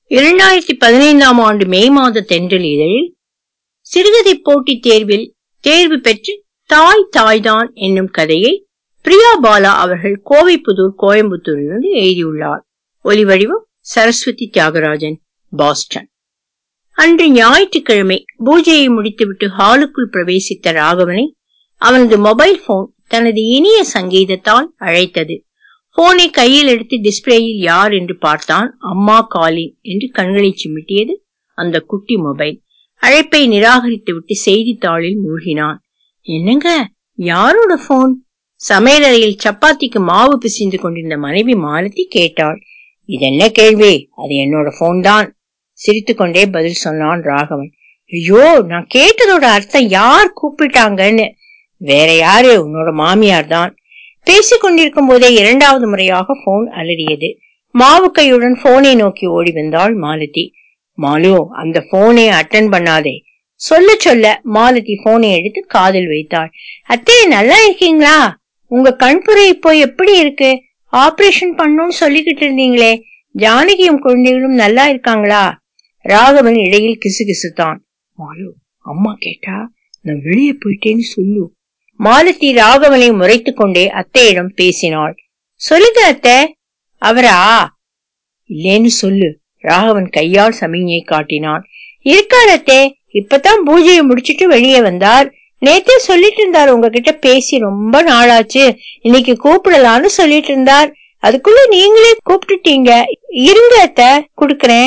இரண்டாயிரத்தி பதினைந்தாம் ஆண்டு மே மாத தென்றல் இதழில் சிறுகதை போட்டித் தேர்வில் தேர்வு பெற்று தாய் தாய்தான் என்னும் கதையை பிரியா பாலா அவர்கள் கோவைப்புதூர் கோயம்புத்தூரிலிருந்து எழுதியுள்ளார் ஒலிவடிவம் சரஸ்வதி தியாகராஜன் பாஸ்டன் அன்று ஞாயிற்றுக்கிழமை பூஜையை முடித்துவிட்டு ஹாலுக்குள் பிரவேசித்த ராகவனை அவனது மொபைல் போன் தனது இனிய சங்கீதத்தால் அழைத்தது போனை கையில் எடுத்து டிஸ்பிளேயில் யார் என்று பார்த்தான் அம்மா காலின் என்று கண்களை சிமிட்டியது அந்த குட்டி மொபைல் அழைப்பை நிராகரித்துவிட்டு செய்தித்தாளில் மூழ்கினான் என்னங்க யாரோட போன் சமையலறையில் சப்பாத்திக்கு மாவு பிசைந்து கொண்டிருந்த மனைவி மாலதி கேட்டாள் இது என்ன கேள்வி அது என்னோட போன் தான் சிரித்துக்கொண்டே பதில் சொன்னான் ராகவன் ஐயோ நான் கேட்டதோட அர்த்தம் யார் கூப்பிட்டாங்கன்னு வேற யாரு உன்னோட மாமியார் தான் பேசிக் கொண்டிருக்கும் போதே இரண்டாவது முறையாக போன் அலறியது மாவு கையுடன் போனை நோக்கி ஓடி வந்தாள் மாலதி மாலு அந்த போனை அட்டன் பண்ணாதே சொல்ல சொல்ல மாலதி போனை எடுத்து காதில் வைத்தாள் அத்தே நல்லா இருக்கீங்களா உங்க கண்புரை இப்போ எப்படி இருக்கு ஆபரேஷன் பண்ணணும்னு சொல்லிக்கிட்டு இருந்தீங்களே ஜானகியும் குழந்தைகளும் நல்லா இருக்காங்களா ராகவன் இடையில் கிசுகிசுத்தான் மாலு அம்மா கேட்டா நான் வெளியே போயிட்டேன்னு சொல்லு மாலதி ராகவனை முறைத்துக் கொண்டே அத்தையிடம் பேசினாள் சொல்லுங்க அத்தை அவரா இல்லேன்னு சொல்லு ராகவன் கையால் சமிஞை காட்டினான் இருக்கார் அத்தே இப்பதான் பூஜையை முடிச்சிட்டு வெளியே வந்தார் நேத்தே சொல்லிட்டு இருந்தார் உங்ககிட்ட பேசி ரொம்ப நாளாச்சு இன்னைக்கு கூப்பிடலான்னு சொல்லிட்டு இருந்தார் அதுக்குள்ள நீங்களே கூப்பிட்டுட்டீங்க இருங்க அத்தை குடுக்கறேன்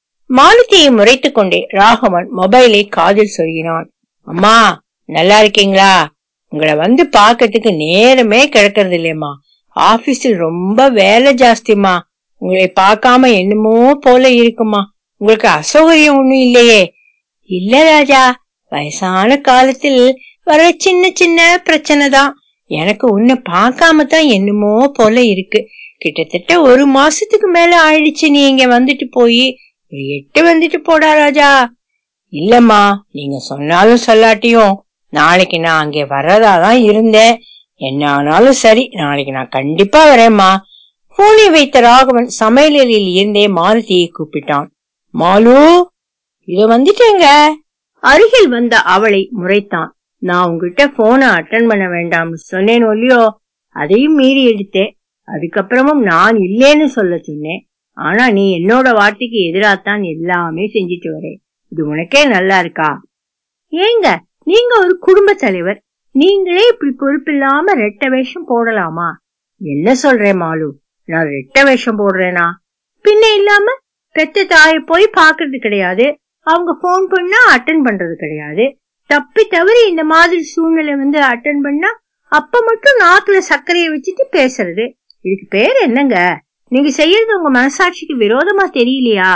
மாலதியை முறைத்துக் கொண்டே ராகவன் மொபைலை காதில் சொல்கிறான் அம்மா நல்லா இருக்கீங்களா உங்களை வந்து பாக்கிறதுக்கு நேரமே கிடக்கிறது இல்லையம்மா ஆபீஸில் ரொம்ப வேலை ஜாஸ்திமா உங்களை பார்க்காம என்னமோ போல இருக்குமா உங்களுக்கு அசௌகரியம் ஒண்ணும் இல்லையே இல்ல ராஜா வயசான காலத்தில் வர சின்ன சின்ன பிரச்சனை தான் எனக்கு உன்னை பார்க்காம தான் என்னமோ போல இருக்கு கிட்டத்தட்ட ஒரு மாசத்துக்கு மேல ஆயிடுச்சு நீ இங்க வந்துட்டு போய் ஒரு எட்டு வந்துட்டு போடா ராஜா இல்லம்மா நீங்க சொன்னாலும் சொல்லாட்டியும் நாளைக்கு நான் அங்கே வர்றதாதான் இருந்தேன் என்ன ஆனாலும் சரி நாளைக்கு நான் கண்டிப்பா வரேம்மா போனை வைத்த ராகவன் சமையலறையில் இருந்தே மாலதியை கூப்பிட்டான் மாலு இத வந்துட்டேங்க அருகில் வந்த அவளை முறைத்தான் நான் உங்ககிட்ட போனை அட்டன் பண்ண வேண்டாம்னு சொன்னேன் இல்லையோ அதையும் மீறி எடுத்தேன் அதுக்கப்புறமும் நான் இல்லேன்னு சொல்ல சொன்னேன் ஆனா நீ என்னோட வார்த்தைக்கு எதிராத்தான் எல்லாமே செஞ்சுட்டு வரேன் இது உனக்கே நல்லா இருக்கா ஏங்க நீங்க ஒரு குடும்ப தலைவர் நீங்களே இப்படி பொறுப்பில்லாம ரெட்ட வேஷம் போடலாமா என்ன சொல்றேன் மாலு நான் ரெட்ட வேஷம் போடுறேனா பின்ன இல்லாம பெத்த தாய போய் பாக்குறது கிடையாது அவங்க போன் பண்ணா அட்டன் பண்றது கிடையாது தப்பி தவறி இந்த மாதிரி சூழ்நிலை வந்து அட்டன் பண்ணா அப்ப மட்டும் நாக்குல சர்க்கரையை வச்சுட்டு பேசுறது இதுக்கு பேர் என்னங்க நீங்க செய்யறது உங்க மனசாட்சிக்கு விரோதமா தெரியலையா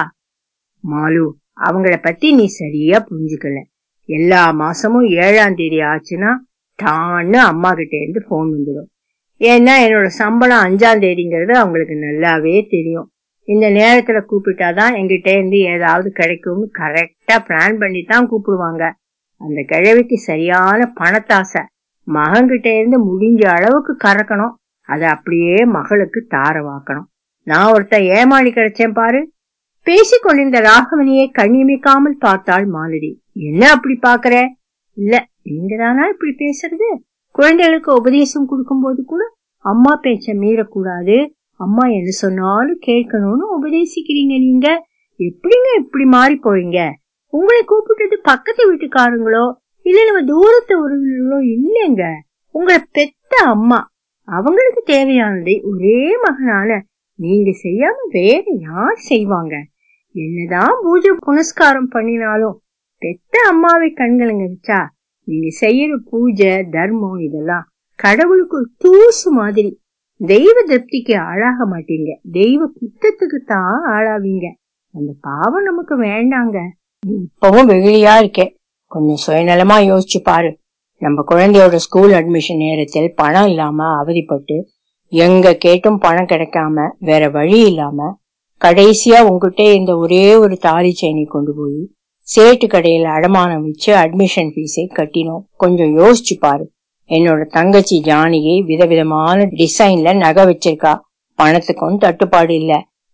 மாலு அவங்கள பத்தி நீ சரியா புரிஞ்சுக்கல எல்லா மாசமும் ஏழாம் தேதி ஆச்சுன்னா டான்னு அம்மா கிட்ட இருந்து போன் வந்துடும் ஏன்னா என்னோட சம்பளம் அஞ்சாம் தேதிங்கிறது அவங்களுக்கு நல்லாவே தெரியும் இந்த நேரத்துல கூப்பிட்டாதான் எங்கிட்ட இருந்து ஏதாவது கிடைக்கும்னு கரெக்டா பிளான் பண்ணி தான் கூப்பிடுவாங்க அந்த கிழவிக்கு சரியான பணத்தாசை மகன்கிட்ட இருந்து முடிஞ்ச அளவுக்கு கறக்கணும் அதை அப்படியே மகளுக்கு தாரவாக்கணும் நான் ஒருத்த ஏமாளி கிடைச்சேன் பாரு பேசிக் கொண்டிருந்த ராகவனியை கண்ணியமிக்காமல் பார்த்தாள் மாலதி என்ன அப்படி பாக்குற இல்ல நீங்க தானா இப்படி பேசுறது குழந்தைகளுக்கு உபதேசம் கொடுக்கும் போது கூட அம்மா பேச்ச மீறக்கூடாது அம்மா என்ன சொன்னாலும் கேட்கணும்னு உபதேசிக்கிறீங்க நீங்க எப்படிங்க இப்படி மாறி போறீங்க உங்களை கூப்பிட்டது பக்கத்து வீட்டுக்காரங்களோ இல்ல நம்ம தூரத்து உறவினர்களோ இல்லைங்க உங்களை பெத்த அம்மா அவங்களுக்கு தேவையானதை ஒரே மகனான நீங்க செய்யாம வேற யார் செய்வாங்க என்னதான் பூஜை புனஸ்காரம் பண்ணினாலும் பெத்த அம்மாவை கண்களுங்க வச்சா நீங்க செய்யற பூஜை தர்மம் இதெல்லாம் கடவுளுக்கு ஒரு தூசு மாதிரி தெய்வ திருப்திக்கு ஆளாக மாட்டீங்க தெய்வ குத்தத்துக்கு தான் ஆளாவீங்க அந்த பாவம் நமக்கு வேண்டாங்க நீ இப்பவும் வெகுளியா இருக்கே கொஞ்சம் சுயநலமா யோசிச்சு பாரு நம்ம குழந்தையோட ஸ்கூல் அட்மிஷன் நேரத்தில் பணம் இல்லாம அவதிப்பட்டு எங்க கேட்டும் பணம் கிடைக்காம வேற வழி இல்லாம கடைசியா உங்ககிட்ட இந்த ஒரே ஒரு தாலி செயினை கொண்டு போய் சேட்டு கடையில அடமானம் வச்சு அட்மிஷன் ஃபீஸை கட்டினோம் கொஞ்சம் யோசிச்சு பாரு என்னோட தங்கச்சி ஜானகி விதவிதமான டிசைன்ல நகை வச்சிருக்கா பணத்துக்கும் தட்டுப்பாடு இல்ல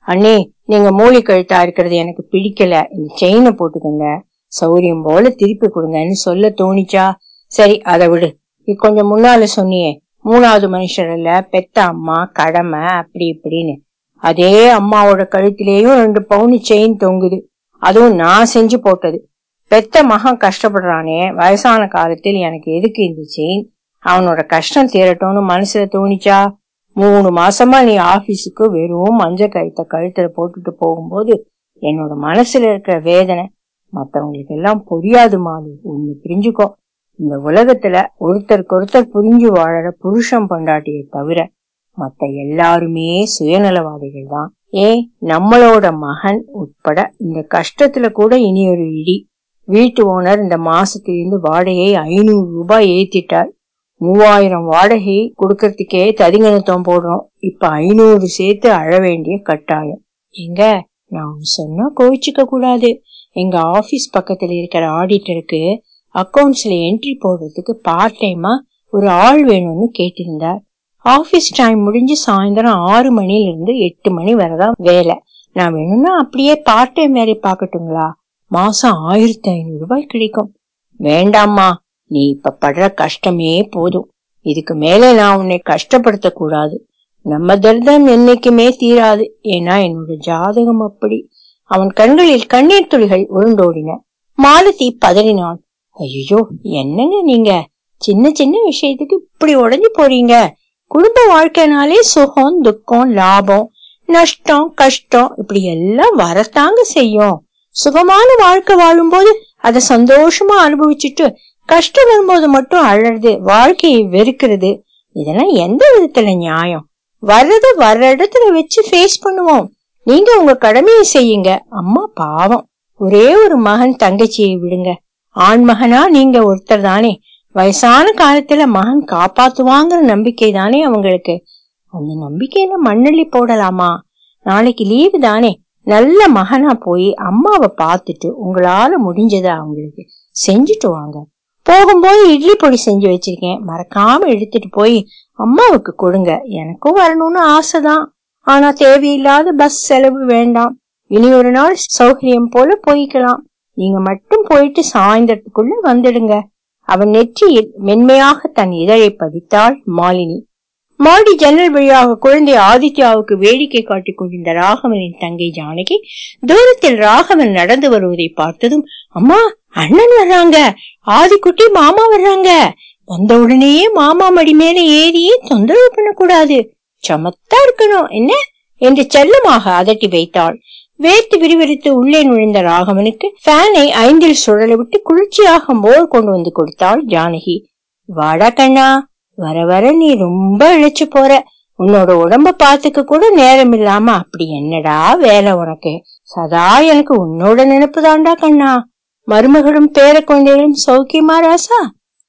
அண்ணே நீங்க மூலி கழுத்தா இருக்கிறது எனக்கு பிடிக்கல இந்த செயினை போட்டுக்கோங்க சௌரியம் போல திருப்பி கொடுங்கன்னு சொல்ல தோணிச்சா சரி அதை விடு நீ கொஞ்சம் முன்னால சொன்னியே மூணாவது மனுஷர் இல்ல பெத்த அம்மா கடமை அப்படி இப்படின்னு அதே அம்மாவோட கழுத்திலேயும் ரெண்டு பவுன் செயின் தொங்குது அதுவும் நான் செஞ்சு போட்டது பெத்த மகன் கஷ்டப்படுறானே வயசான காலத்தில் எனக்கு எதுக்கு இந்த செயின் அவனோட கஷ்டம் தீரட்டும்னு மனசுல தோணிச்சா மூணு மாசமா நீ ஆபீஸுக்கு வெறும் மஞ்சள் கழுத்த கழுத்துல போட்டுட்டு போகும்போது என்னோட மனசுல இருக்கிற வேதனை மத்தவங்களுக்கு எல்லாம் புரியாது மாலு ஒண்ணு புரிஞ்சுக்கோ இந்த உலகத்துல ஒருத்தருக்கு ஒருத்தர் புரிஞ்சு வாழற புருஷன் பொண்டாட்டியை தவிர மத்த எல்லாருமே சுயநலவாதிகள் தான் ஏன் நம்மளோட மகன் உட்பட இந்த கஷ்டத்துல கூட இனி ஒரு இடி வீட்டு ஓனர் இந்த மாசத்திலிருந்து வாடகையை ஐநூறு ரூபாய் ஏத்திட்டார் மூவாயிரம் வாடகை கொடுக்கறதுக்கே ததிங்கனத்தம் போடுறோம் இப்ப ஐநூறு சேர்த்து அழ வேண்டிய கட்டாயம் எங்க நான் சொன்னா கோவிச்சுக்க கூடாது எங்க ஆபீஸ் பக்கத்துல இருக்கிற ஆடிட்டருக்கு அக்கவுண்ட்ஸ்ல என்ட்ரி போடுறதுக்கு பார்ட் டைமா ஒரு ஆள் வேணும்னு கேட்டிருந்தார் ஆபீஸ் டைம் முடிஞ்சு சாயந்தரம் ஆறு மணில இருந்து எட்டு மணி வரதான் வேலை நான் வேணும்னா அப்படியே பார்ட் டைம் வேலை பார்க்கட்டுங்களா மாசம் ஆயிரத்தி ஐநூறு ரூபாய் கிடைக்கும் வேண்டாம்மா நீ இப்ப படுற கஷ்டமே போதும் இதுக்கு மேல நான் உன்னை கஷ்டப்படுத்த கூடாது நம்ம தர்தம் என்னைக்குமே தீராது ஏன்னா என்னோட ஜாதகம் அப்படி அவன் கண்களில் கண்ணீர் துளிகள் உருண்டோடின மாலதி பதறினான் ஐயோ என்னங்க நீங்க சின்ன சின்ன விஷயத்துக்கு இப்படி உடஞ்சு போறீங்க குடும்ப வாழ்க்கைனாலே சுகம் துக்கம் லாபம் நஷ்டம் கஷ்டம் இப்படி எல்லாம் வரத்தாங்க செய்யும் சுகமான வாழ்க்கை வாழும்போது அதை சந்தோஷமா அனுபவிச்சுட்டு கஷ்டம் வரும்போது மட்டும் அழறது வாழ்க்கையை வெறுக்கிறது இதெல்லாம் எந்த விதத்துல நியாயம் வர்றத வர்ற இடத்துல வச்சு ஃபேஸ் பண்ணுவோம் நீங்க உங்க கடமையை செய்யுங்க அம்மா பாவம் ஒரே ஒரு மகன் தங்கச்சியை விடுங்க ஆண் மகனா நீங்க ஒருத்தர் தானே வயசான காலத்துல மகன் காப்பாத்துவாங்கிற நம்பிக்கை தானே அவங்களுக்கு அந்த நம்பிக்கையில மண்ணள்ளி போடலாமா நாளைக்கு லீவு தானே நல்ல மகனா போய் அம்மாவை பார்த்துட்டு உங்களால முடிஞ்சதை அவங்களுக்கு செஞ்சுட்டு வாங்க போகும்போது இட்லி பொடி செஞ்சு வச்சிருக்கேன் மறக்காம எடுத்துட்டு போய் அம்மாவுக்கு கொடுங்க எனக்கும் வரணும்னு ஆசைதான் ஆனா தேவையில்லாத பஸ் செலவு வேண்டாம் இனி ஒரு நாள் சௌகரியம் போல போய்க்கலாம் நீங்க மட்டும் போயிட்டு சாயந்தரத்துக்குள்ள வந்துடுங்க அவன் நெற்றியில் மென்மையாக தன் இதழை பதித்தாள் மாலினி மாடி ஜன்னல் வழியாக குழந்தை ஆதித்யாவுக்கு வேடிக்கை காட்டிக் கொண்டிருந்த ராகவனின் தங்கை ஜானகி தூரத்தில் ராகவன் நடந்து வருவதை பார்த்ததும் அம்மா அண்ணன் வர்றாங்க ஆதிக்குட்டி மாமா வர்றாங்க வந்த உடனேயே மாமா மடி மேல ஏறியே தொந்தரவு பண்ணக்கூடாது சமத்தா இருக்கணும் என்ன என்று செல்லமாக அதட்டி வைத்தாள் வேர்த்து விரிவிரித்து உள்ளே நுழைந்த ராகவனுக்கு ஃபேனை ஐந்தில் சுழல விட்டு குளிர்ச்சியாக மோர் கொண்டு வந்து கொடுத்தாள் ஜானகி வாடா கண்ணா வர வர நீ ரொம்ப இழைச்சு போற உன்னோட உடம்ப பாத்துக்க கூட நேரம் இல்லாம அப்படி என்னடா வேலை உனக்கு சதா எனக்கு உன்னோட நினைப்பு தாண்டா கண்ணா மருமகளும் பேர குழந்தைகளும் சௌக்கியமா ராசா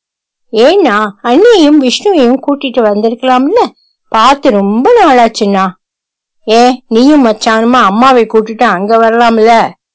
ஏன்னா அண்ணியையும் விஷ்ணுவையும் கூட்டிட்டு வந்திருக்கலாம்ல பார்த்து ரொம்ப நாளாச்சுண்ணா ஏ நீயும் மச்சானுமா அம்மாவை கூட்டிட்டு அங்க வரலாம்ல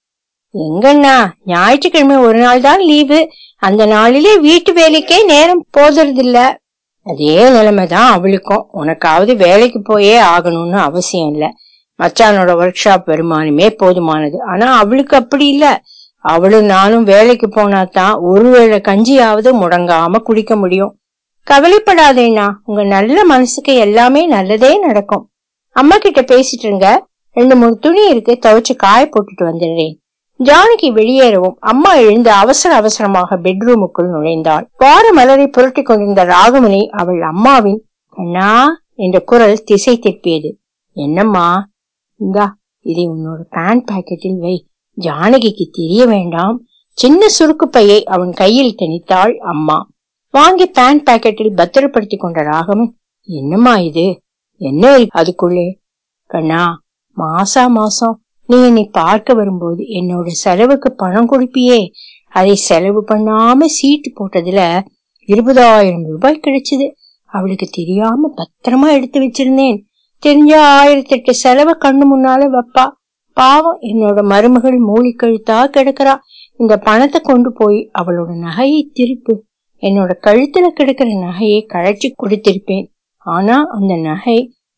எங்கண்ணா ஞாயிற்றுக்கிழமை ஒரு நாள் தான் லீவு அந்த நாளிலே வீட்டு வேலைக்கே நேரம் போதுறதில்ல அதே நிலைமைதான் அவளுக்கும் உனக்காவது வேலைக்கு போயே ஆகணும்னு அவசியம் இல்ல மச்சானோட ஒர்க் ஷாப் வருமானமே போதுமானது ஆனா அவளுக்கு அப்படி இல்ல அவளும் நானும் வேலைக்கு போனா தான் ஒருவேளை கஞ்சியாவது முடங்காம குடிக்க முடியும் கவலைப்படாதேண்ணா உங்க நல்ல மனசுக்கு எல்லாமே நல்லதே நடக்கும் அம்மா கிட்ட பேசிட்டு இருங்க ரெண்டு மூணு துணி இருக்கு துவைச்சு காய போட்டுட்டு வந்துடுறேன் ஜானகி வெளியேறவும் அம்மா எழுந்து அவசர அவசரமாக பெட்ரூமுக்குள் நுழைந்தாள் வார மலரை புரட்டி கொண்டிருந்த ராகவனை அவள் அம்மாவின் அண்ணா என்ற குரல் திசை திருப்பியது என்னம்மா இந்தா இதை உன்னோட பேண்ட் பாக்கெட்டில் வை ஜானகிக்கு தெரிய வேண்டாம் சின்ன சுருக்கு பையை அவன் கையில் திணித்தாள் அம்மா வாங்கி பேண்ட் பாக்கெட்டில் பத்திரப்படுத்தி கொண்ட ராகவன் என்னம்மா இது என்ன இருக்கு அதுக்குள்ளே கண்ணா மாசா மாசம் நீ என்னை பார்க்க வரும்போது என்னோட செலவுக்கு பணம் கொடுப்பியே அதை செலவு பண்ணாம சீட்டு போட்டதுல இருபதாயிரம் ரூபாய் கிடைச்சது அவளுக்கு தெரியாம பத்திரமா எடுத்து வச்சிருந்தேன் தெரிஞ்ச ஆயிரத்தி எட்டு செலவை கண்ணு முன்னால வைப்பா பாவம் என்னோட மருமகள் மூலி கழுத்தா கிடக்குறா இந்த பணத்தை கொண்டு போய் அவளோட நகையை திருப்பு என்னோட கழுத்துல கிடக்கிற நகையை கழைச்சி கொடுத்திருப்பேன் ஆனா அந்த நகை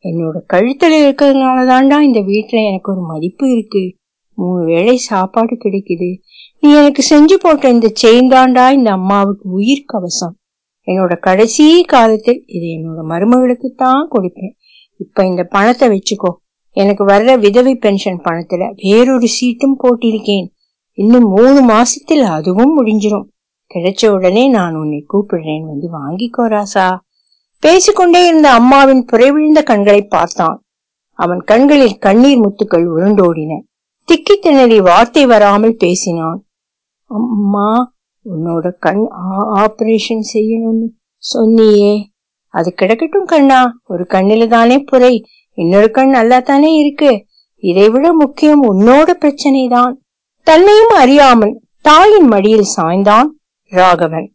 என்னோட கழுத்துல இருக்கிறதுனால தான்டா இந்த வீட்டுல எனக்கு ஒரு மதிப்பு இருக்கு மூணு வேளை சாப்பாடு கிடைக்குது நீ எனக்கு செஞ்சு போட்ட இந்த செயின் தாண்டா இந்த அம்மாவுக்கு உயிர் கவசம் என்னோட கடைசி காலத்தில் இது என்னோட மருமகளுக்கு தான் கொடுப்பேன் இப்ப இந்த பணத்தை வச்சுக்கோ எனக்கு வர்ற விதவை பென்ஷன் பணத்துல வேறொரு சீட்டும் போட்டிருக்கேன் இன்னும் மூணு மாசத்துல அதுவும் முடிஞ்சிரும் கிடைச்ச உடனே நான் உன்னை கூப்பிடுறேன் வந்து வாங்கிக்கோ ராசா பேசிக்கொண்டே இருந்த அம்மாவின் புறைவிழுந்த கண்களை பார்த்தான் அவன் கண்களில் கண்ணீர் முத்துக்கள் உருண்டோடின திக்கி திணறி வார்த்தை வராமல் பேசினான் அம்மா உன்னோட கண் ஆபரேஷன் செய்யணும்னு சொன்னியே அது கிடக்கட்டும் கண்ணா ஒரு கண்ணில தானே புரை இன்னொரு கண் நல்லா தானே இருக்கு இதைவிட முக்கியம் உன்னோட பிரச்சனை தான் தன்னையும் அறியாமல் தாயின் மடியில் சாய்ந்தான் ராகவன்